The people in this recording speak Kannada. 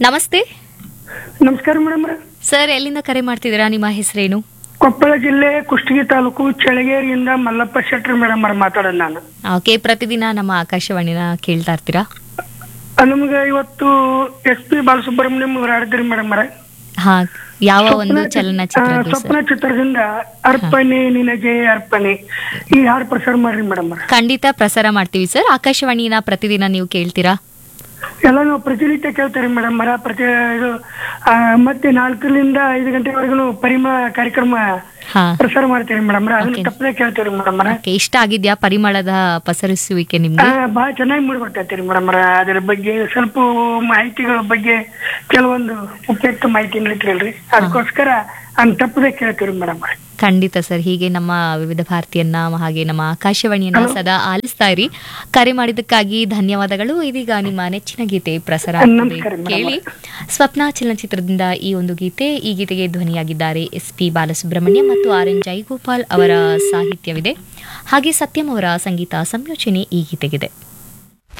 ನಮಸ್ತೆ ನಮಸ್ಕಾರ ಮೇಡಮ್ ಸರ್ ಎಲ್ಲಿಂದ ಕರೆ ಮಾಡ್ತಿದ್ದೀರಾ ನಿಮ್ಮ ಹೆಸರೇನು ಕೊಪ್ಪಳ ಜಿಲ್ಲೆ ಕುಷ್ಟಗಿ ತಾಲೂಕು ಚಳಗೇರಿಯಿಂದ ಮಲ್ಲಪ್ಪ ಶೆಟ್ರ್ ಮೇಡಮ್ ಅವ್ರ ಮಾತಾಡೋದು ನಾನು ಓಕೆ ಪ್ರತಿದಿನ ನಮ್ಮ ಆಕಾಶವಾಣಿನ ಕೇಳ್ತಾ ಇರ್ತೀರಾ ಆ, ನಮ್ಗೆ ಇವತ್ತು ಎಸ್ ಪಿ ಬಾಲಸುಬ್ರಹ್ಮಣ್ಯಂ ಅವ್ರು ಹಾಡಿದ್ರಿ ಮೇಡಮ್ ಅವರ ಹಾ ಯಾವ ಒಂದು ಚಲನಚಿತ್ರದ್ದು ಸ್ವಪ್ನ ಸರ್ ಚಿತ್ರದಿಂದ ಅರ್ಪಣೆ ನಿನಗೆ ಅರ್ಪಣೆ ಈ ಹಾಡು ಪ್ರಸಾರ ಮಾಡ್ರಿ ಮೇಡಮ್ ಅವ್ರ ಖಂಡಿತ ಪ್ರಸಾರ ಮಾಡ್ತೀವಿ ಸರ್ ಆಕಾಶವಾಣಿನ ಪ್ರತಿದಿನ ನೀವು ಕೇಳ್ತೀರಾ ಎಲ್ಲ ನಾವು ಪ್ರತಿನಿತ್ಯ ಕೇಳ್ತಾರೆ ಮೇಡಮ್ ಅವರ ಪ್ರತಿ ಇದು ಆ, ಮತ್ತೆ ನಾಲ್ಕರಿಂದ ಐದು ಗಂಟೆವರೆಗೂ ಪರಿಮಳ ಕಾರ್ಯಕ್ರಮ ಹಾ ಪ್ರಸಾರ ಮಾಡ್ತೀರಿ ಮೇಡಮ್ ಅವರ ಅದನ್ನ Okay. ತಪ್ಪದೆ ಕೇಳ್ತೀರಿ ಮೇಡಮ್ ಅವರ ಓಕೆ ಇಷ್ಟ ಆಗಿದ್ಯಾ ಪರಿಮಳದ ಪಸರಿಸುವಿಕೆ ನಿಮ್ಗೆ ಬಹಳ ಚೆನ್ನಾಗಿ ಮೂಡಿ ಬರ್ತೈತಿ ಮೇಡಮ್ ಅದ್ರ ಬಗ್ಗೆ ಸ್ವಲ್ಪ ಮಾಹಿತಿಗಳ ಬಗ್ಗೆ ಕೆಲವೊಂದು ಉಪಯುಕ್ತ ಮಾಹಿತಿ ನೀಡ್ತಿರಲ್ರಿ ಅದಕ್ಕೋಸ್ಕರ ಅನ್ ತಪ್ಪದೆ ಕೇಳ್ತೀವಿ ಮೇಡಮ್ ಖಂಡಿತ ಸರ್ ಹೀಗೆ ನಮ್ಮ ವಿವಿಧ ಭಾರತೀಯನ್ನ ಹಾಗೆ ನಮ್ಮ ಆಕಾಶವಾಣಿಯನ್ನ ಸದಾ ಆಲಿಸ್ತಾ ಇರಿ ಕರೆ ಮಾಡಿದ್ದಕ್ಕಾಗಿ ಧನ್ಯವಾದಗಳು ಇದೀಗ ನಿಮ್ಮ ನೆಚ್ಚಿನ ಗೀತೆ ಪ್ರಸಾರ ಆಗ್ತಿದೆ. ನಮಸ್ಕಾರ ಮೇಡಮ್. ಕೇಳಿ ಸ್ವಪ್ನ ಚಲನಚಿತ್ರದಿಂದ ಈ ಒಂದು ಗೀತೆ ಈ ಗೀತೆಗೆ ಧ್ವನಿಯಾಗಿದ್ದಾರೆ ಎಸ್ ಪಿ ಬಾಲಸುಬ್ರಹ್ಮಣ್ಯ ಮತ್ತು ಆರ್ ಎನ್ ಜೈಗೋಪಾಲ್ ಅವರ ಸಾಹಿತ್ಯವಿದೆ ಹಾಗೆ ಸತ್ಯಂ ಅವರ ಸಂಗೀತ ಸಂಯೋಜನೆ ಈ ಗೀತೆಗಿದೆ